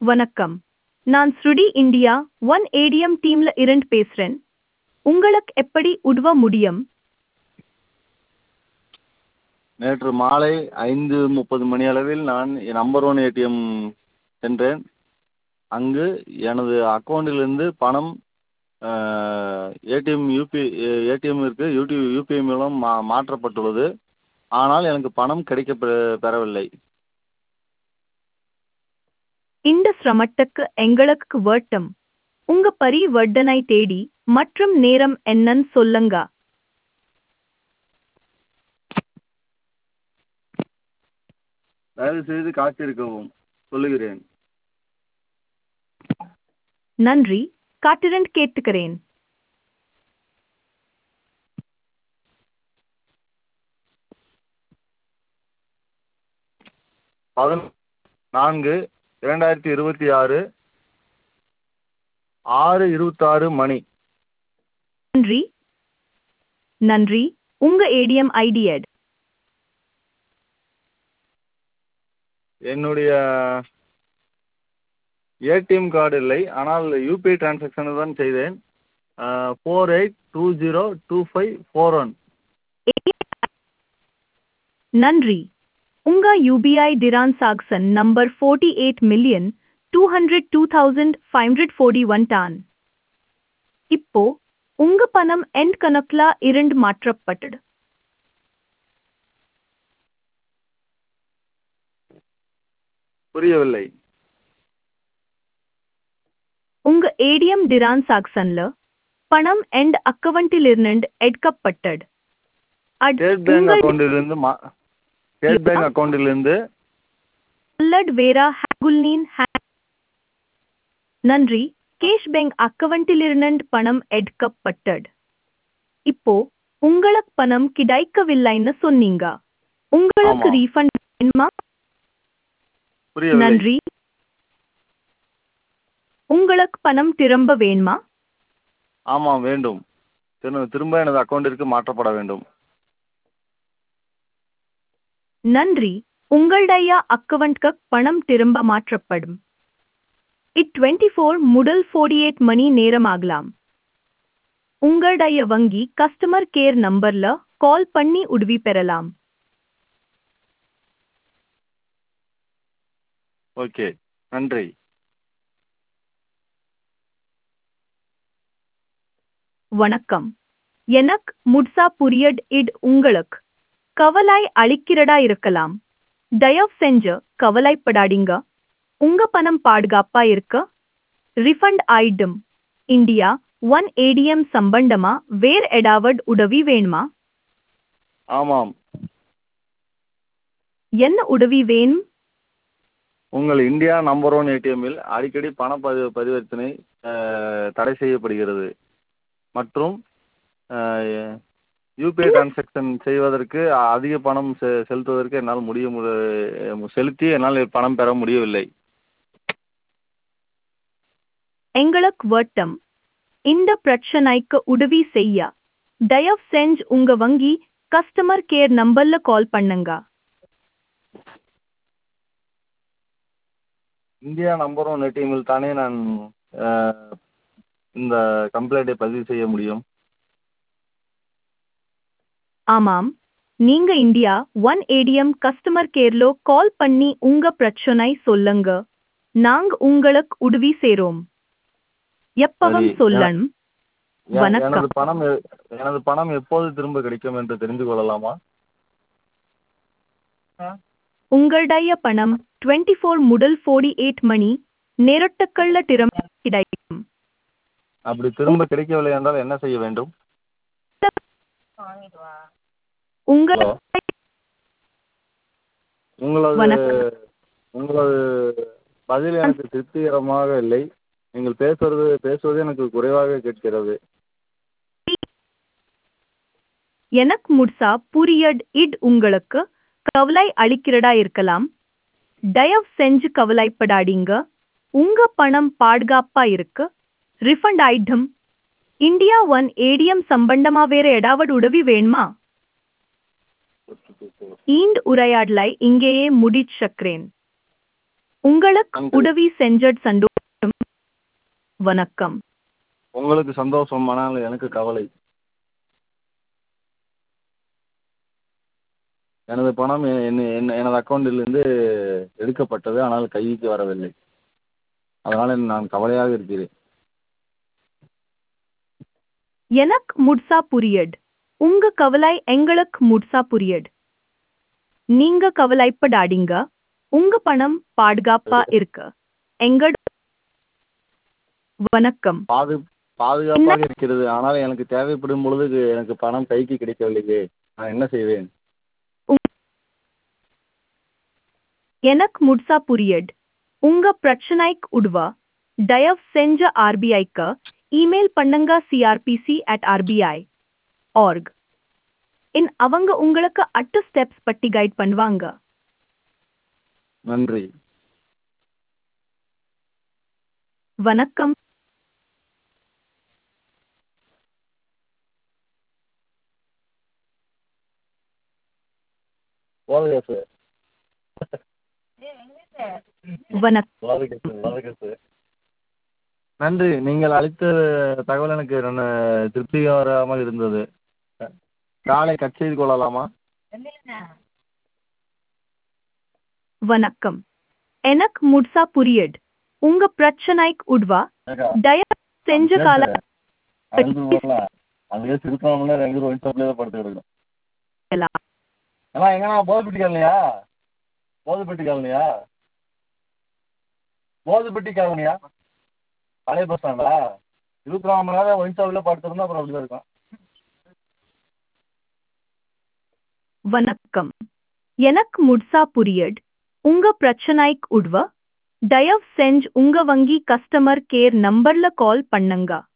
வணக்கம் நான் ஸ்ருடி இந்தியா ஒன் ஏடிஎம் டீம்ல இருந்து பேசுறேன் உங்களுக்கு எப்படி உதவ முடியும் நேற்று மாலை ஐந்து முப்பது மணியளவில் நான் நம்பர் ஒன் ஏடிஎம் சென்றேன் அங்கு எனது அக்கௌண்ட்டிலிருந்து பணம் ஏடிஎம் யூபி ஏடிஎம்மிற்கு யூடி யூபிஐ மூலம் மா மாற்றப்பட்டுள்ளது ஆனால் எனக்கு பணம் கிடைக்கப் பெ பெறவில்லை இந்த சிரமத்துக்கு எங்களுக்கு வருத்தம் உங்க பரிவர்த்தனை தேடி மற்றும் நேரம் என்னன்னு சொல்லுங்க தயவுசெய்து காத்திருக்கவும் சொல்லுகிறேன் நன்றி காத்திரண்ட் கேட்டுக்கிறேன் பதினொன்று நான்கு இரண்டாயிரத்தி இருபத்தி ஆறு ஆறு இருபத்தாறு மணி நன்றி நன்றி உங்க ஏடிஎம் ஐடி எட் என்னுடைய ஏடிஎம் கார்டு இல்லை ஆனால் யூபிஐ டிரான்சாக்ஷன் தான் செய்தேன் four eight two zero two five four one நன்றி உங்க UPI transaction number forty eight million two hundred two thousand five hundred forty one டான் இப்போ உங்க பணம் எண்ட் கணக்குல இரண்டு மாற்றப்பட்டது புரியவில்லை உங்க ஏடிஎம் டிரான்சாக்சன்ல பணம் எண்ட் அக்கவுண்டிலிருந்து எடுக்கப்பட்டது அது ஸ்டேட் பேங்க் உங்கள் அக்கௌண்ட்டிலிருந்து மா ஸ்டேட் பேங்க் அக்கௌண்ட்டிலிருந்து அல்லட் வேரா ஹேகுல்னின் ஹே நன்றி கேஷ் பேங்க் அக்கவுண்டிலிருந்து பணம் எடுக்கப்பட்டது இப்போ உங்களுக்கு பணம் கிடைக்கவில்லைன்னு சொன்னீங்க உங்களுக்கு ஆமா. ரீஃபண்ட் வேணுமா புரியவில்லை நன்றி உங்களுக்கு பணம் திரும்ப வேணுமா ஆமாம் வேண்டும் திரு- திரும்ப எனது அக்கௌண்ட்டிற்கு மாற்றப்பட வேண்டும் நன்றி உங்களுடைய அக்கவுண்ட்க்கு பணம் திரும்ப மாற்றப்படும் இட் டுவெண்ட்டி ஃபோர் முதல் ஃபோர்ட்டி எயிட் மணி நேரம் ஆகலாம் உங்களுடைய வங்கி கஸ்டமர் கேர் நம்பர்ல கால் பண்ணி உதவி பெறலாம் ஓகே நன்றி வணக்கம் எனக்கு முட்சா புரியட் இட் உங்களுக்கு கவலை அளிக்கிறதா இருக்கலாம் தயவு செஞ்சு கவலைப்படாதீங்க உங்க பணம் பாதுகாப்பா இருக்க ரிஃபண்ட் ஆயிடும் இந்தியா ஒன் ஏடிஎம் சம்பந்தமா வேற ஏதாவது உதவி வேணுமா ஆமாம் என்ன உதவி வேணும் உங்கள் இந்தியா நம்பர் ஒன் ஏடிஎம்மில் அடிக்கடி பண பரி பரிவர்த்தனை அஹ், தடை செய்யப்படுகிறது மற்றும் யூபிஐ டிரான்சாக்ஷன் செய்வதற்கு அதிக பணம் செ செலுத்துவதற்கு என்னால் முடிய மு- செலுத்தி என்னால் பணம் பெற முடியவில்லை எங்களுக்கு வட்டம் இந்த பிரச்சனைக்கு உதவி செய்ய தயவு செஞ்சு உங்க வங்கி கஸ்டமர் கேர் நம்பர்ல கால் பண்ணுங்க இந்தியா நம்பர் ஒன் ஏடிஎம்மில் தானே நான் அஹ், இந்த கம்ப்ளைண்ட்டை பதிவு செய்ய முடியும் ஆமாம் நீங்க இந்தியா ஒன் ஏடிஎம் கஸ்டமர் கேர்லோ கால் பண்ணி உங்க பிரச்சனை சொல்லுங்க நாங்க உங்களுக்கு உதவி செய்றோம் எப்பவும் சரி. சொல்லணும் எ- வணக்கம். எனது பணம் எ- எனது பணம் எப்போது திரும்ப கிடைக்கும் என்று தெரிந்து கொள்ளலாமா உங்களுடைய பணம் டுவெண்ட்டி ஃபோர் முதல் ஃபோர்ட்டி எயிட் மணி நேரத்துக்குள்ள திரும்ப கிடைக்கும் அப்படி திரும்ப கிடைக்கவில்லை என்றால் என்ன செய்ய வேண்டும் உங்கள் ஹலோ உங்களது வணக்கம். உங்களது பதில் எனக்கு திருப்திகரமாக இல்லை நீங்கள் பேசுறது பேசுவது எனக்கு குறைவாக கேட்கிறது எனக்கு முட்சா புரியட் இட் உங்களுக்கு கவலை அளிக்கிறதா இருக்கலாம் தயவு செஞ்சு கவலைப்படாதீங்க உங்க பணம் பாதுகாப்பா இருக்கு ரிஃபண்ட் ஆயிடும் இந்தியா ஒன் ஏடிஎம் சம்பந்தமா வேற ஏதாவது உதவி வேணுமா ஈண்ட் உரையாடலை இங்கேயே முடிச்சக்கிறேன் உங்களுக்கு நன்றி. உதவி செஞ்சட் சந்தோஷம் வணக்கம் உங்களுக்கு சந்தோஷம் ஆனால் எனக்கு கவலை எனது பணம் எ- என்ன என்ன- எனது அக்கௌண்டிலிருந்து எடுக்கப்பட்டது ஆனால் கைக்கு வரவில்லை அதனால் நான் கவலையாக இருக்கிறேன் எனக்கு முட்சா புரியட் உங்க கவலை எங்களுக்கு முட்சா புரியட் நீங்க கவலைப்படாதீங்க உங்க பணம் பாதுகாப்பா இருக்கு எங்க வணக்கம் பாது பாதுகாப்பாக இருக்கிறது ஆனால் எனக்கு தேவைப்படும் பொழுது எனக்கு பணம் கைக்கு கிடைக்கவில்லையே நான் என்ன செய்வேன் எனக்கு முட்சா புரியட் உங்க பிரச்சனைக்கு உட்வா தயவு செஞ்ச ஆர்பிஐக்கு இமெயில் பண்ணுங்க CRPC at RBI org in அவங்க உங்களுக்கு அட்டு ஸ்டெப்ஸ் பட்டி கைட் பண்ணுவாங்க நன்றி வணக்கம் போதும் வணக்கம் நன்றி நீங்கள் அளித்த தகவல் எனக்கு நல்ல திருப்திகரமாக இருந்தது காலை கட் செய்து கொள்ளலாமா வணக்கம் எனக்கு முட்சா புரியட் உங்க பிரச்சனைக்கு உட்வா தயவு செஞ்ச கால அதுவே திருப்பாமல ரெண்டு ஒயின் ஷாப்லேயே தான் படுத்து கிடக்கும் ஏன்னா எங்கண்ணா போதுப்பட்டி காலனியா போதுப்பட்டி காலனியா போதுப்பட்டி காலனியா பழைய பஸ் ஸ்டாண்டா இருபத்தி நாலு மணி நேரம் ஒயின் ஷாப்லேயே படுத்துருந்தா அப்புறம் அப்படிதான் இருக்கும் வணக்கம் எனக்கு முட்சா புரியட் உங்க பிரச்சனைக்கு உட்வா தயவு செஞ்சு உங்க வங்கி கஸ்டமர் கேர் நம்பர்ல கால் பண்ணுங்க